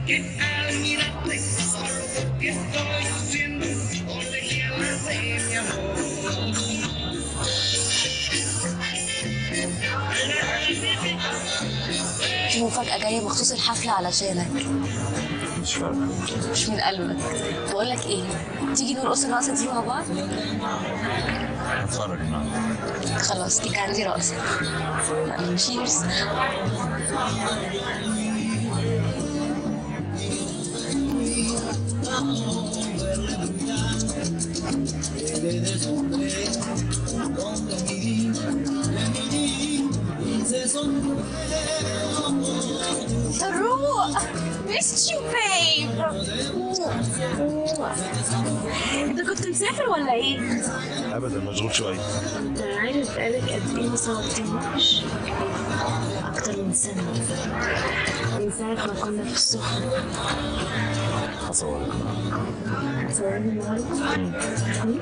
que al mirarte solo que estoy haciendo colegialas de mi amor. في مفاجأة جاية بخصوص الحفلة علشانك مش فارقه مش من قلبك بقول لك ايه تيجي نرقص الرقصة دي مع بعض هتفرج معاك خلاص ديك عندي رقصة شيرز طروق missed you babe انت كنت مسافر ولا ايه؟ ابدا مشغول شويه انت عارف بقالك قد ايه ما صورتنيش؟ اكتر من سنة من ساعة ما كنا في السخنة هصورك صورني النهاردة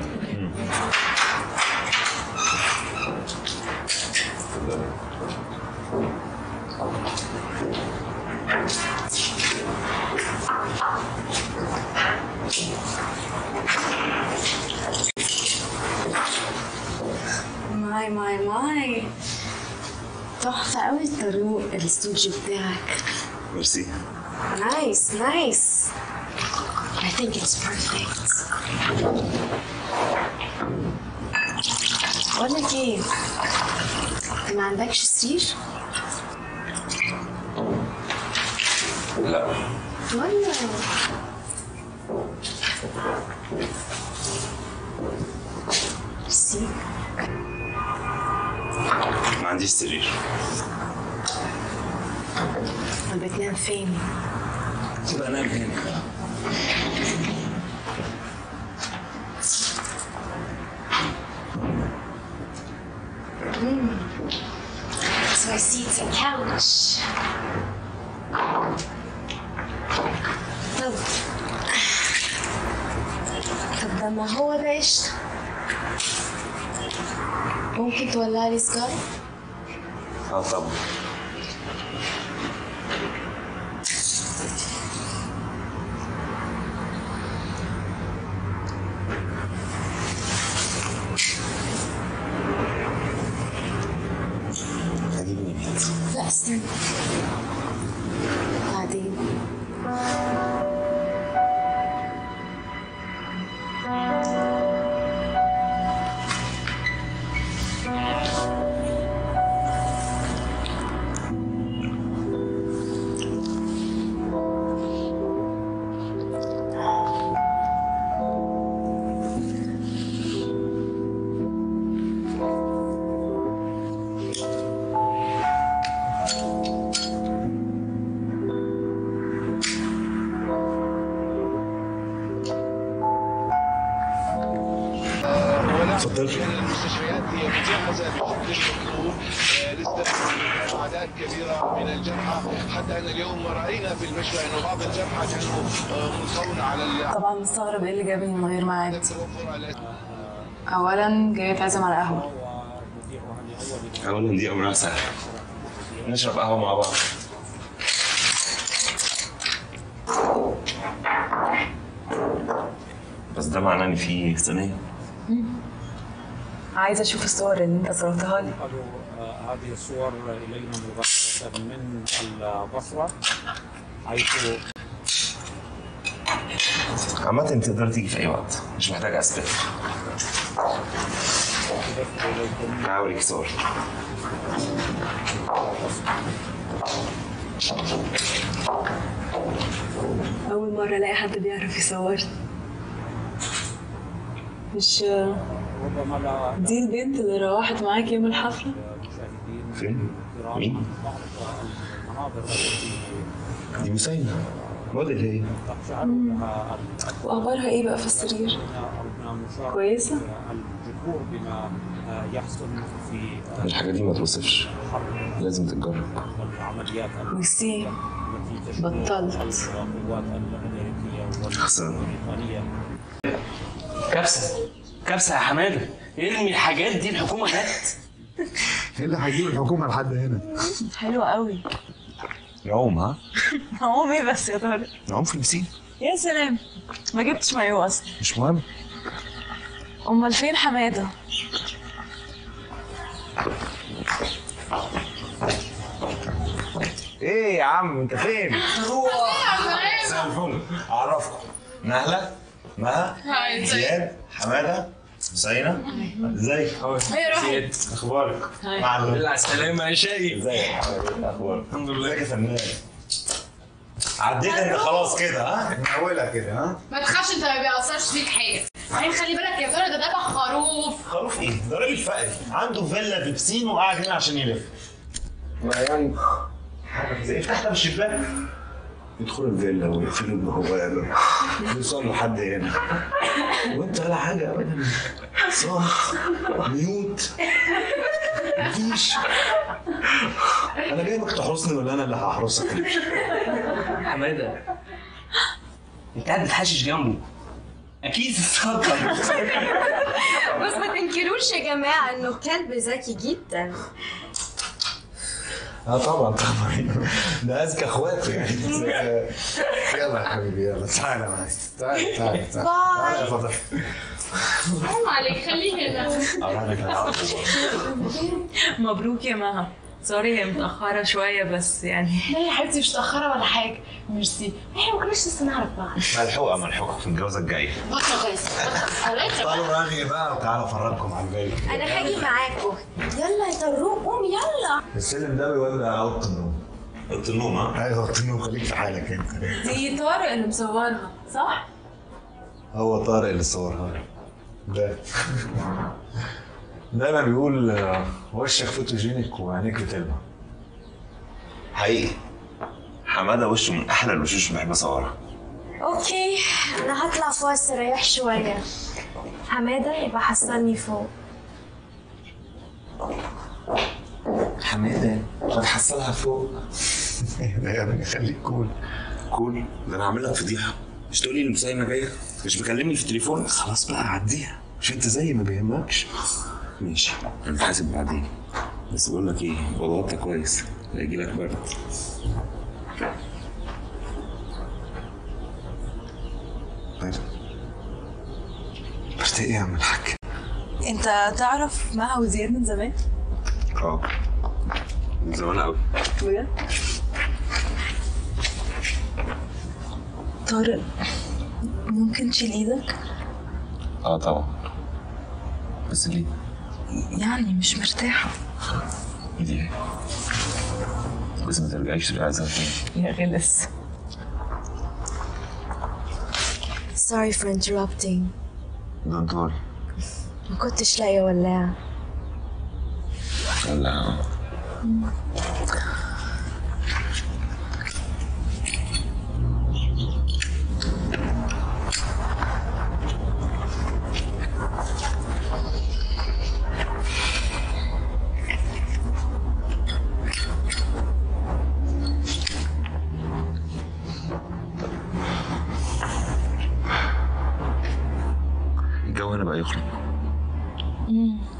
ماي ماي ماي تحفة قوي الطريق الاستوديو بتاعك ميرسي نايس نايس I think it's perfect بقول لك ايه انت ما عندكش سرير لا ولا ميرسي ما عنديش سرير طب بتنام فين؟ بنام هنا So I see it's a couch. طب طب ده ما هو ده قشطة ممكن تولع لي سيجارة؟ اه طبعا هجيب نبات لا استنى بعدين اتفضل المستشفيات هي مجهزه بشكل مطلوب آه، لاستقبال اعداد كبيره من الجرحى حتى ان اليوم راينا في المشفى انه بعض الجرحى كانوا آه، ملقون على ال- طبعا مستغرب ايه اللي جابني من غير ميعاد توفر ال- اولا جاي اتعزم على قهوه اولا دي امرها سهل نشرب قهوه مع بعض بس ده معناه ان في صينيه عايزه اشوف الصور اللي انت صورتها لي قالوا آه، هذه الصور إلينا مباشرة من البصرة حيث عامة انت تقدر تيجي في اي وقت مش محتاج اسباب أضفت إليكم هوريك صور اول مره الاقي حد بيعرف يصور مش ربما لا دي البنت اللي روحت معاك يوم الحفله المشاهدين فين؟ مين؟ بعض المناظر التي دي مسينة موديل هي تقشعر لها واخبارها ايه بقى في السرير أردنا مشاركة كويسه الجمهور بما آه، يحصل في آه، الحاجة دي ما توصفش لازم تتجرب العمليات ميرسي التي تشمل بطلت. القوات الأمريكية احسن والبريطانية كبسه كبسه يا حماده ارمي الحاجات دي الحكومه جت ايه اللي هيجيب الحكومه لحد هنا؟ حلوه قوي نعوم ها؟ نعوم ايه بس يا طارق نعوم في البسين يا سلام ما جبتش مايو اصلا مش مهم امال فين حماده ايه يا عم انت فين؟ مساء الفل اعرفكم نهله مها زياد حماده حسينه ازيك؟ زياد اخبارك؟ الحمد معلم لله على السلامة يا شقي ازيك يا حبيبي اخبارك؟ الحمد لله ازيك يا فنان عديت انت خلاص كده ها؟ من اولها كده ها؟ ما تخافش انت ما بيأثرش فيك حاجه بعدين خلي بالك يا ترى ده ده خروف خروف ايه؟ ده راجل فقري عنده فيلا ببسين وقاعد هنا عشان يلف يعني حاجه زي افتح ده الشباك يدخلوا الفيلا ويقفلوا البوابه يوصلوا لحد هنا وانت ولا حاجه ابدا صامت ميوت مفيش انا جايبك تحرسني ولا انا اللي هحرسك حمادة انت قاعد بتحشش جنبه اكيد اتفضل بس ما تنكروش يا جماعة انه كلب ذكي جدا اه طبعا طبعا ده اذكى اخواته يعني يلا يا حبيبي يلا تعالى معايا تعالى تعالى تعالى تعالى يا فضل حرام عليك خليه هنا اوريك انا مبروك يا مها سوري هي متأخرة شوية بس يعني لا يا حبيبتي مش متأخرة ولا حاجة ميرسي احنا ما كناش لسه نعرف بعض ملحوقه ملحوقه في الجوازه الجايه بطل غيظ بطل تعالوا رغي بقى وتعالوا افرجكم على الباقي انا هاجي معاكم يلا يا طروق قوم يلا السلم ده ولا اوضه النوم؟ اوضه النوم ها؟ ايوه اوضه النوم خليك في حالك انت دي طارق اللي مصورها صح؟ هو طارق اللي صورها لي. ده دايما بيقول آه، وشك فوتوجينيك وعينيك بتلمع حقيقي حماده وشه من احلى الوشوش اللي بحب اصورها اوكي انا هطلع فوق استريح شوية حمادة يبقى حصلني فوق حماده هتحصلها فوق يا ابني خليك كول كول ده انا هعمل لك فضيحه مش تقولي لي مسايمه جايه مش بكلمني في التليفون خلاص بقى عديها مش انت زي ما بيهمكش ماشي هنتحاسب بعدين بس بقول لك ايه وضغطت كويس هيجي لك برد برد برد ايه يا عم الحاج انت تعرف مها وزياد من زمان؟ اه من زمان قوي بجد؟ طارق ممكن تشيل ايدك؟ اه طبعا بس ليه؟ يعني مش مرتاحة ليه؟ بس ما ترجعيش تبقى عايزها تاني يا غلس sorry for interrupting دونت وري ما كنتش لاقية ولاعة لا الجو هنا بقى يخنق